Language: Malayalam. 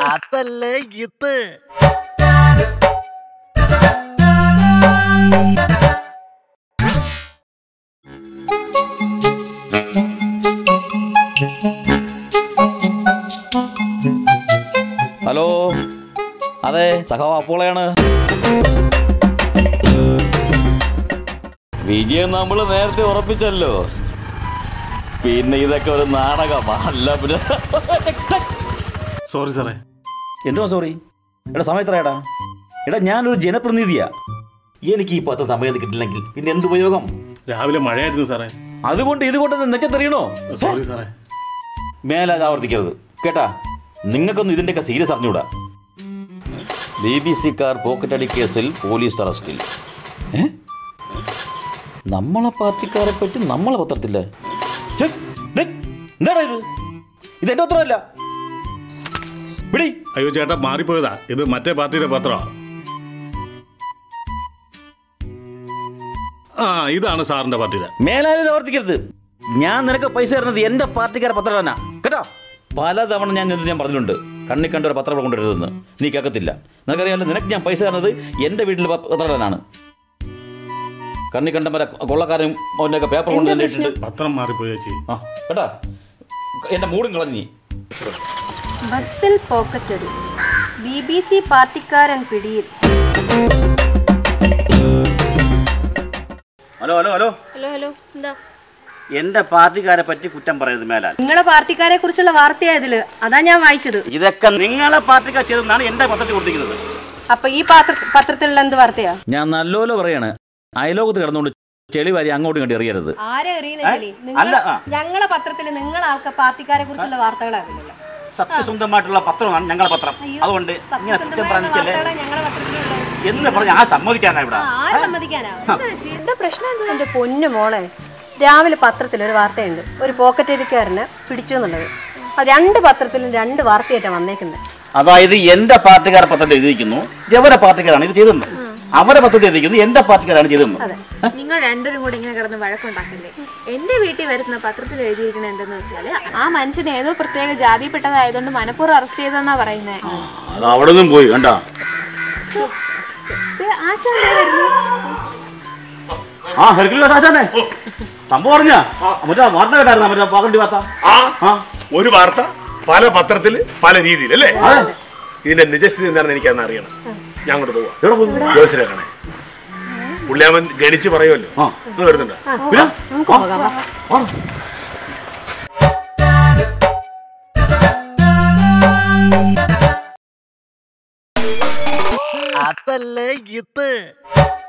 അതല്ലേ ഇത് ഹലോ അതെ സഖാവ് അപ്പോളയാണ് വിജയം നമ്മൾ നേരത്തെ ഉറപ്പിച്ചല്ലോ പിന്നെ ഇതൊക്കെ ഒരു നാടകമാ അല്ല പിന്നെ സോറി സാറേ എന്തുവാ സോറി എടാ സമയത്രയാടാ എടാ ഞാനൊരു ജനപ്രതിനിധിയാ എനിക്ക് ഈ പത്ത് സമയത്ത് കിട്ടില്ലെങ്കിൽ പിന്നെ എന്ത് ഉപയോഗം രാവിലെ മഴയായിരുന്നു സാറേ അതുകൊണ്ട് ഇതുകൊണ്ട് നെച്ചത്തെറിയണോ സോറി സാറേ മേലെ അത് ആവർത്തിക്കരുത് കേട്ടാ നിങ്ങൾക്കൊന്നും ഇതിൻ്റെയൊക്കെ സീരിയസ് അറിഞ്ഞൂടാ ബി ബി സിക്കാർ പോക്കറ്റടി കേസിൽ പോലീസ് അറസ്റ്റിൽ ഏ? നമ്മളെ പാർട്ടിക്കാരെ പറ്റി നമ്മളെ പത്രത്തില്ലേ ഛെ, ഡേയ്, എന്താടാ ഇത് ഇത് എന്റെ പത്രമല്ല വിടി അയ്യോ ചേട്ടാ മാറിപ്പോയതാ ഇത് മറ്റേ പാർട്ടിയുടെ പത്രമാണ് ആ ഇതാണ് സാറിന്റെ പാർട്ടിയുടെ മേലാലും ഇത് ആവർത്തിക്കരുത് ഞാൻ നിനക്ക് പൈസ തരുന്നത് എന്റെ പാർട്ടിക്കാരെ പത്രമാണ് കേട്ടോ പലതവണ ഞാൻ ഇത് ഞാൻ പറഞ്ഞിട്ടുണ്ട് കണ്ണി കണ്ട ഒരു പത്രം ഇവിടെ കൊണ്ടുവരുതെന്ന് നീ കേൾക്കത്തില്ല നിനക്കറിയാമല്ലോ നിനക്ക് ഞാൻ പൈസ തരുന്നത് എന്റെ വീട്ടിലെ പത്രമാണ് കണ്ണി കണ്ട വരെ കൊള്ളക്കാരും അവൻ്റെയൊക്കെ പേപ്പർ കൊണ്ട് തന്നെ ഇട്ടിട്ടുണ്ട് പത്രം മാറിപ്പോയി ചേച്ചി ആ കേട്ടാ എന്റെ മൂടും കളഞ്ഞു നീ ബസ്സിൽ പോക്കറ്റടി ബി ബി സി പാർട്ടിക്കാരൻ പിടിയിൽ hello hello hello hello hello എന്താ എന്റെ പാർട്ടിക്കാരെ പറ്റി കുറ്റം പറയരുത് മേലാൽ നിങ്ങളെ പാർട്ടിക്കാരെ കുറിച്ചുള്ള വാർത്തയായതില് അതാ ഞാൻ വായിച്ചത് ഇതൊക്കെ നിങ്ങളെ പാർട്ടിക്കാർ ചെയ്തെന്നാണ് എന്റെ പത്രത്തിൽ കൊടുത്തിരിക്കുന്നത് അപ്പൊ ഈ പാത്ര പത്രത്തിലുള്ള എന്ത് വാർത്തയാ ഞാൻ നല്ലോലെ പറയാണ് അയലോകത്ത് കിടന്നുകൊണ്ട് ചെളി വാരി അങ്ങോട്ടും ഇങ്ങോട്ടും എറിയരുത് ആരെ എറിയുന്ന ചെളി അല്ല, ആ. ഞങ്ങളെ പത്രത്തിൽ നിങ്ങൾ ആൾക്കാർ പാർട്ടിക്കാരെ കുറിച്ചുള്ള വാർത്തകളാകുന്നില്ല സത്യസന്ധമായിട്ടുള്ള പത്രമാണ് ഞങ്ങളുടെ പത്രം അതുകൊണ്ട് ഇങ്ങനെ കുറ്റം പറഞ്ഞില്ലേ ഞങ്ങളെ പത്രത്തിലുള്ളത് എന്ന് പറഞ്ഞ് ആ സമ്മതിക്കാനാ ഇവിടെ ആര് സമ്മതിക്കാനാ എന്താ പ്രശ്നം എന്താ എന്റെ പൊന്നു മോളെ രാവിലെ പത്രത്തിൽ ഒരു വാർത്തയുണ്ട് ഒരു പോക്കറ്റ് എരിക്കാരനെ പിടിച്ചു എന്നുള്ളത് അത് രണ്ട് പത്രത്തിലും രണ്ട് വാർത്തയായിട്ടാണ് വന്നേക്കുന്നത് അതായത് എന്റെ പാർട്ടിക്കാരെ പത്രത്തിൽ എഴുതിയിരിക്കുന്നു ഇവരെ പാർട്ടിക്കാരാണ് ഇത് ചെയ്തത് അവരെ പത്രത്തിൽ എഴുതിയിരിക്കുന്നു എന്റെ പാർട്ടിക്കാരാണ് ചെയ്തത് നിങ്ങൾ രണ്ടുപേരും കൂടി ഇങ്ങനെ കിടന്ന് വഴക്കുണ്ടാക്കല്ലേ എന്റെ വീട്ടിൽ വരുന്ന പത്രത്തിൽ എഴുതിയിരിക്കുന്നത് എന്തെന്ന് വെച്ചാല് ആ മനുഷ്യൻ ഏതോ പ്രത്യേക ജാതിപ്പെട്ടതായതുകൊണ്ട് മനഃപൂർവ്വം അറസ്റ്റ് ചെയ്തെന്നാ പറയുന്നേ അത് അവിടെ നിന്നും പോയി കണ്ടാ ദേ, ആശാൻ ദേ വരുന്നു ആ ഹെർക്കുലസ് ആശാനെ സംഭവം പറഞ്ഞാ മറ്റേ വാർത്ത കേട്ടായിരുന്ന മറ്റേ പാകണ്ടി വാർത്ത ആ ആ ഒരു വാർത്ത പല പത്രത്തിൽ പല രീതിയിൽ അല്ലേ ഇതിന്റെ നിജസ്ഥിതി എന്താണെന്ന് എനിക്കന്ന് അറിയണം ഞാൻ അങ്ങോട്ട് പോവാ എവിടെ പോകുന്നു ജോസിനെ പുള്ളിയാമൻ ഗണിച്ച് പറയുമല്ലോ ആ. ഇത് വരുന്നുണ്ടോ പിന്നെ? നമുക്ക് പോകാം വാ. ആ. അതല്ലേ ഇത്